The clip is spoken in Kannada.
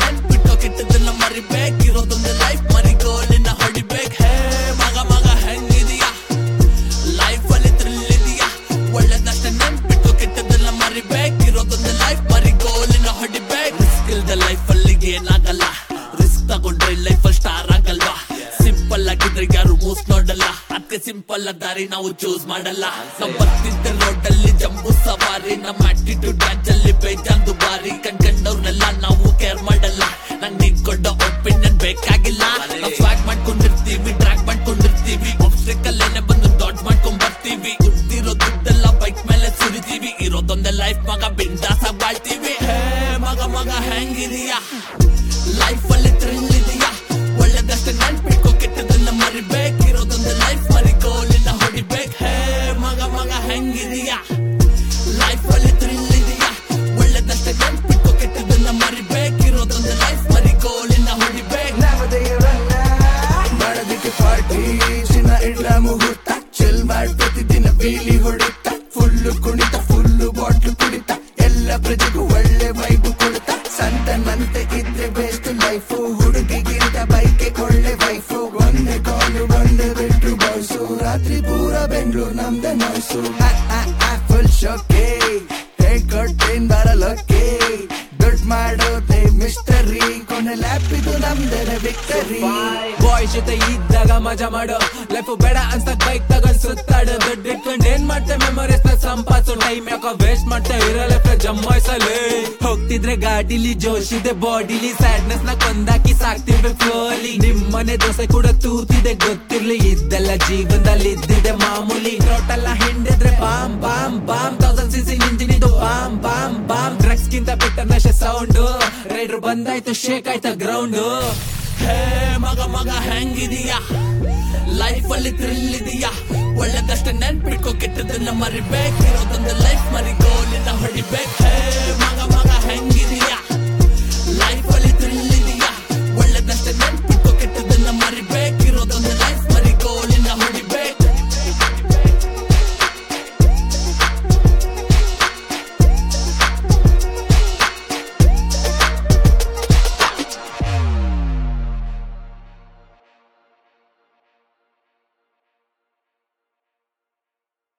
ನೆನ್ಪಿಟ್ಕೋ ಕೆಟ್ಟದನ್ನ ಮರಿಬೇಕು ಇರೋದೊಂದು ಲೈಫ್ ಮರಿ ಗೋಲಿನ ಹೊಡಿಬೇಕು ಹೇ ಮಗ ಮಗ ಹೆಂಗಿದೀಯಾ ಲೈಫ್ ಅಲ್ಲಿ ಥ್ರಿಲ್ ಇದೆಯಾ ಒಳ್ಳೆದಷ್ಟೇ ನೆನ್ಪಿಟ್ಕೋ ಕೆಟ್ಟದನ್ನ ಮರಿಬೇಕು ಇರೋದೊಂದು ಲೈಫ್ ಮರಿ ಗೋಲಿನ ಹೊಡಿಬೇಕು ರಿಸ್ಕ್ ಇಲ್ದ ಲೈಫ್ ಅಲ್ಲಿ ಏನಾಗಲ್ಲ ರಿಸ್ಕ್ ತಗೊಂಡ್ರೆ ಲೈಫ್ ಅಲ್ಲಿ ಸ್ಟಾರ್ ಆಗಲ್ವಾ ಸಿಂಪಲ್ ಆಗಿದ್ರೆ ಯಾರು ಮೂಸ್ ನೋಡಲ್ಲ ಅದಕ್ಕೆ ಸಿಂಪಲ್ ದಾರಿ ನಾವು ಚೂಸ್ ಮಾಡಲ್ಲ ನಾವು ಬರ್ತಿದ್ದ ರೋಡ್ ಅಲ್ಲಿ ಜಂಬೂ ಸವಾರಿ ನಮ್ಮ ಆಟಿಟ್ಯೂಡ್ ಮ್ಯಾಚ್ ಅಲ್ಲಿ ಬೇಜಾನ್ ದುಬಾರಿ ಕಣ್ಕಂಡವ್ರನ್ನೆಲ್ಲ ನಾವು ಕೇರ್ ಮಾಡಲ್ಲ ನಂಗ್ ನೀನ್ ಕೊಟ್ಟ ಒಪಿನಿಯನ್ ಬೇಕಾಗಿಲ್ಲ ನಾವು ಸ್ವಾಗ್ ಮಾಡ್ಕೊಂಡಿರ್ತೀವಿ ಟ್ರ್ಯಾಕ್ ಮಾಡ್ಕೊಂಡಿರ್ತೀವಿ ಆಬ್ಸ್ಟಿಕಲ್ ಏನೇ ಬಂದು ಡಾಟ್ ಮಾಡ್ಕೊಂಡ್ ಬರ್ತೀವಿ ದುಡ್ಡಿರೋ ದುಡ್ಡೆಲ್ಲ ಬೈಕ್ ಮೇಲೆ ಸುರಿತೀವಿ ಇರೋದೊಂದೇ ಲೈಫ್ ಮಗ ಬಿಂದಾಸ ಬಾಳ್ತೀವಿ ಹೇ ಮಗ ಮಗ ಹೆಂಗಿದೀಯಾ ಲೈಫ್ ಅಲ್ಲಿ ಥ್ರಿಲ್ ಇದೆಯಾ ಒಳ್ಳೆದಷ್ಟೇ ನೆನ್ಪಿಟ್ಕೋ ಕೆಟ್ಟದನ್ನ ಮರಿಬೇಕು ಇರೋದೊಂದು ಲೈಫ್ ಮರಿ ಗೋಲಿನ ಹೊಡಿಬೇಕು ಹೇ ಮಗ ಮಗ ಹೆಂಗಿದೀಯಾ ಲೈಫ್ ಅಲ್ಲಿ ಥ್ರಿಲ್ ಇದೆಯಾ ಒಳ್ಳೆದಷ್ಟೇ ನೆನ್ಪಿಟ್ಕೋ ಕೆಟ್ಟದನ್ನ ಮರಿಬೇಕು ಇರೋದೊಂದು ಲೈಫ್ ಮರಿ ಗೋಲಿನ ಹೊಡಿಬೇಕು ಮಾಡೋದಕ್ಕೆ ಪಾರ್ಟಿ ದಿನ ಇಡ್ಲ ಮುಹೂರ್ತ ಚಿಲ್ ಮಾಡಿ ಪ್ರತಿದಿನ ಬೀಲಿ ಹೊಡಿತ ಫುಲ್ಲು ಕುಣಿತ ಫುಲ್ಲು ಬಾಟ್ಲು ಕುಡಿತ ಎಲ್ಲ ಪ್ರಜೆಗೂ ಒಳ್ಳೆ ವೈಬು ಕೊಡ್ತ ಸಂತನಂತೆ ಇದ್ರೆ ಬೆಸ್ಟ್ ಲೈಫು ಹುಡುಗಿಗಿಂತ ಬೈಕೆ ಕೊಳ್ಳೆ ವೈಫು ಒಂದೇ ಕಾಲು ಒಂದೇ ಬಿಟ್ರು ಬಾಯ್ಸು ರಾತ್ರಿ ಪೂರ ಬೆಂಗಳೂರು ನಮ್ದೆ ನಾಯ್ಸು ಫುಲ್ ಶೋಕೆ ಹೇಳ್ಕೊಟ್ಟೇನ್ ಬರಲೋಕೆ ದುಡ್ಡು ಮಾಡೋದೇ ಮಿಸ್ಟರಿ ಕೊನೆ ಲ್ಯಾಪ್ ಇದು ನಮ್ದೇನೆ ವಿಕ್ಟರಿ ಬಾಯ್ ಜೊತೆ ಇದ್ದಾಗ ಮಜಾ ಮಾಡೋ ಲೈಫ್ ಬೇಡ ಅನ್ಸಕ್ ಬೈಕ್ ತಗೊಂಡ್ ಸುತ್ತಾಡು ದುಡ್ಡು ಇಟ್ಕೊಂಡ್ ಏನ್ ಮಾಡ್ತೆ ಮೆಮೊರೀಸ್ ನ ಸಂಪಾದಿಸೋ ಟೈಮ್ ಯಾಕೋ ವೇಸ್ಟ್ ಮಾಡ್ತಾ ಇರೋ ಲೈಫ್ ಜಮಾಯಿಸಲಿ ಹೋಗ್ತಿದ್ರೆ ಗಾಡಿಲಿ ಜೋಶ್ ಇದೆ ಬಾಡಿಲಿ ಸ್ಯಾಡ್ನೆಸ್ ನ ಕೊಂದಾಕಿ ಸಾಕ್ತಿರ್ಬೇಕು ಫ್ಲೋಲಿ ನಿಮ್ಮನೆ ದೋಸೆ ಕೂಡ ತೂತಿದೆ ಗೊತ್ತಿರ್ಲಿ ಇದ್ದೆಲ್ಲ ಜೀವನದಲ್ಲಿ ಇದ್ದಿದೆ ಮಾಮೂಲಿ ನೋಟೆಲ್ಲ ಹಿಂಡಿದ್ರೆ ಬಾಮ್ ಬಾಮ್ ಬಾಮ್ ತೌಸಂಡ್ ಸಿಸಿ ಇಂಜಿನ್ ಇದು ಬಾಮ್ ಬಾಮ್ ಬಾಮ್ ಡ್ರಗ್ಸ್ ಗಿಂತ ಬೆಟರ್ ನಶೆ ಸೌಂಡ್ ರೈಡರ್ ಬಂದಾಯ್ತು ಶೇಕ್ ಆಯ್ತಾ ಗ್ರೌಂಡ್ ಹೇ ಮಗ ಮಗ ಹೆಂಗಿದೀಯಾ ಲೈಫ್ ಅಲ್ಲಿ ಥ್ರಿಲ್ ಇದೆಯಾ ಒಳ್ಳೆದಷ್ಟೇ ನೆನ್ಪಿಟ್ಕೋ ಕೆಟ್ಟದನ್ನ ಮರಿಬೇಕು ಇರೋದೊಂದು ಲೈಫ್ ಮರಿ ಗೋಲಿನ ಹೊಡಿ